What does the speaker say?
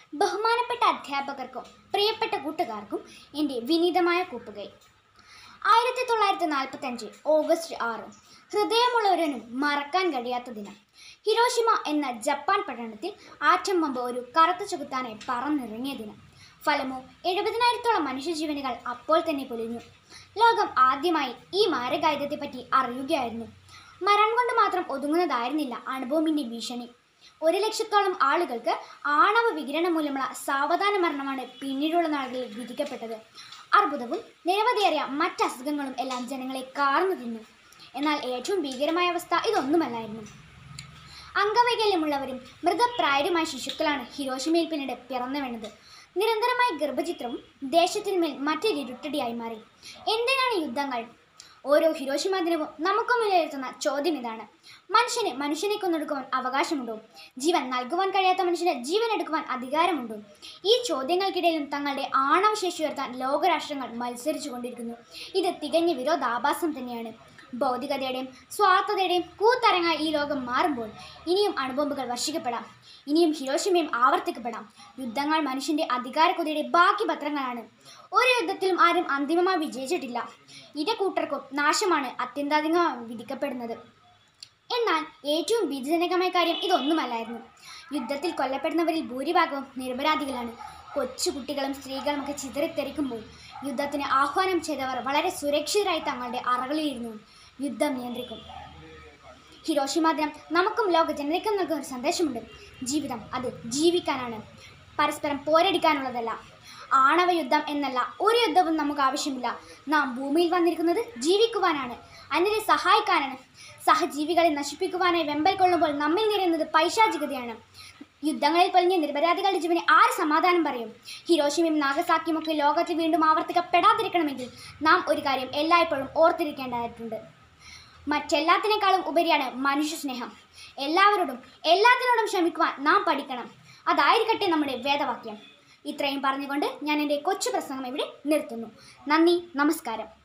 ബഹുമാനപ്പെട്ട അധ്യാപകർക്കും പ്രിയപ്പെട്ട കൂട്ടുകാർക്കും എൻ്റെ വിനീതമായ കൂപ്പുകൈ ആയിരത്തി തൊള്ളായിരത്തി നാൽപ്പത്തഞ്ച് ഓഗസ്റ്റ് ആറ് ഹൃദയമുള്ളവരനും മറക്കാൻ കഴിയാത്ത ദിനം ഹിരോഷിമ എന്ന ജപ്പാൻ പട്ടണത്തിൽ ആറ്റം ബോംബ് ഒരു കറുത്ത ചെകുത്താനെ പറന്നിറങ്ങിയ ദിനം ഫലമോ എഴുപതിനായിരത്തോളം മനുഷ്യജീവനുകൾ അപ്പോൾ തന്നെ പൊലിഞ്ഞു ലോകം ആദ്യമായി ഈ മാരകായുധത്തെപ്പറ്റി അറിയുകയായിരുന്നു മരം കൊണ്ട് മാത്രം ഒതുങ്ങുന്നതായിരുന്നില്ല അണുബോംബിൻ്റെ ഭീഷണി ഒരു ലക്ഷത്തോളം ആളുകൾക്ക് ആണവ വികിരണം മൂലമുള്ള സാവധാന മരണമാണ് പിന്നീടുള്ള നാളുകളിൽ വിധിക്കപ്പെട്ടത് അർബുദവും നിരവധിയേറിയ മറ്റ് അസുഖങ്ങളും എല്ലാം ജനങ്ങളെ കാർന്നു തിന്നു എന്നാൽ ഏറ്റവും ഭീകരമായ അവസ്ഥ ഇതൊന്നുമല്ലായിരുന്നു അംഗവൈകല്യമുള്ളവരും മൃതപ്രായരുമായ ശിശുക്കളാണ് ഹിരോഷിമയിൽ പിന്നീട് പിറന്നു വീണത് നിരന്തരമായ ഗർഭചിത്രവും ദേശത്തിനുമേൽ മറ്റൊരു ഇരുട്ടടിയായി മാറി എന്തിനാണ് യുദ്ധങ്ങൾ ഓരോ ഹിരോഷിമ ദിനവും നമുക്ക് മുന്നിലെത്തുന്ന ചോദ്യം ഇതാണ് മനുഷ്യന് മനുഷ്യനെ കൊന്നെടുക്കുവാൻ അവകാശമുണ്ടോ ജീവൻ നൽകുവാൻ കഴിയാത്ത മനുഷ്യന് ജീവൻ എടുക്കുവാൻ അധികാരമുണ്ടോ ഈ ചോദ്യങ്ങൾക്കിടയിലും തങ്ങളുടെ ആണവശേഷി ഉയർത്താൻ ലോകരാഷ്ട്രങ്ങൾ മത്സരിച്ചു കൊണ്ടിരിക്കുന്നു ഇത് തികഞ്ഞ വിരോധാഭാസം തന്നെയാണ് ഭൗതികതയുടെയും സ്വാർത്ഥതയുടെയും കൂത്തരങ്ങായി ഈ ലോകം മാറുമ്പോൾ ഇനിയും അണുബോംബുകൾ വർഷിക്കപ്പെടാം ഇനിയും ഹിരോഷിമയും ആവർത്തിക്കപ്പെടാം യുദ്ധങ്ങൾ മനുഷ്യന്റെ അധികാരക്കൊതിയുടെ ബാക്കി പത്രങ്ങളാണ് ഒരു യുദ്ധത്തിലും ആരും അന്തിമമായി വിജയിച്ചിട്ടില്ല ഇരു കൂട്ടർക്കും നാശമാണ് അത്യന്താധികമായി വിധിക്കപ്പെടുന്നത് എന്നാൽ ഏറ്റവും ഭീതിജനകമായ കാര്യം ഇതൊന്നുമല്ലായിരുന്നു യുദ്ധത്തിൽ കൊല്ലപ്പെടുന്നവരിൽ ഭൂരിഭാഗവും നിരപരാധികളാണ് കൊച്ചുകുട്ടികളും സ്ത്രീകളും ഒക്കെ ചിതറിത്തെറിക്കുമ്പോൾ യുദ്ധത്തിന് ആഹ്വാനം ചെയ്തവർ വളരെ സുരക്ഷിതരായി തങ്ങളുടെ അറകളിലിരുന്നു യുദ്ധം നിയന്ത്രിക്കും ഹിരോഷിമ ദിനം നമുക്കും ലോക ജനതയ്ക്കും നൽകുന്ന ഒരു സന്ദേശമുണ്ട് ജീവിതം അത് ജീവിക്കാനാണ് പരസ്പരം പോരടിക്കാനുള്ളതല്ല ആണവ യുദ്ധം എന്നല്ല ഒരു യുദ്ധവും നമുക്ക് ആവശ്യമില്ല നാം ഭൂമിയിൽ വന്നിരിക്കുന്നത് ജീവിക്കുവാനാണ് അന്യരെ സഹായിക്കാനാണ് സഹജീവികളെ നശിപ്പിക്കുവാനായി വെമ്പൽ കൊള്ളുമ്പോൾ നമ്മിൽ നിറയുന്നത് പൈശാചികതയാണ് യുദ്ധങ്ങളിൽ പൊലിഞ്ഞ നിരപരാധികളുടെ ജീവനെ ആര് സമാധാനം പറയും ഹിരോഷിമയും നാഗസാക്കിയും ഒക്കെ ലോകത്തിൽ വീണ്ടും ആവർത്തിക്കപ്പെടാതിരിക്കണമെങ്കിൽ നാം ഒരു കാര്യം എല്ലായ്പ്പോഴും ഓർത്തിരിക്കേണ്ടതായിട്ടുണ്ട് മറ്റെല്ലാത്തിനേക്കാളും ഉപരിയാണ് മനുഷ്യ സ്നേഹം എല്ലാവരോടും എല്ലാത്തിനോടും ക്ഷമിക്കുവാൻ നാം പഠിക്കണം അതായിരിക്കട്ടെ നമ്മുടെ വേദവാക്യം ഇത്രയും പറഞ്ഞുകൊണ്ട് ഞാൻ എൻ്റെ കൊച്ചു പ്രസംഗം ഇവിടെ നിർത്തുന്നു നന്ദി നമസ്കാരം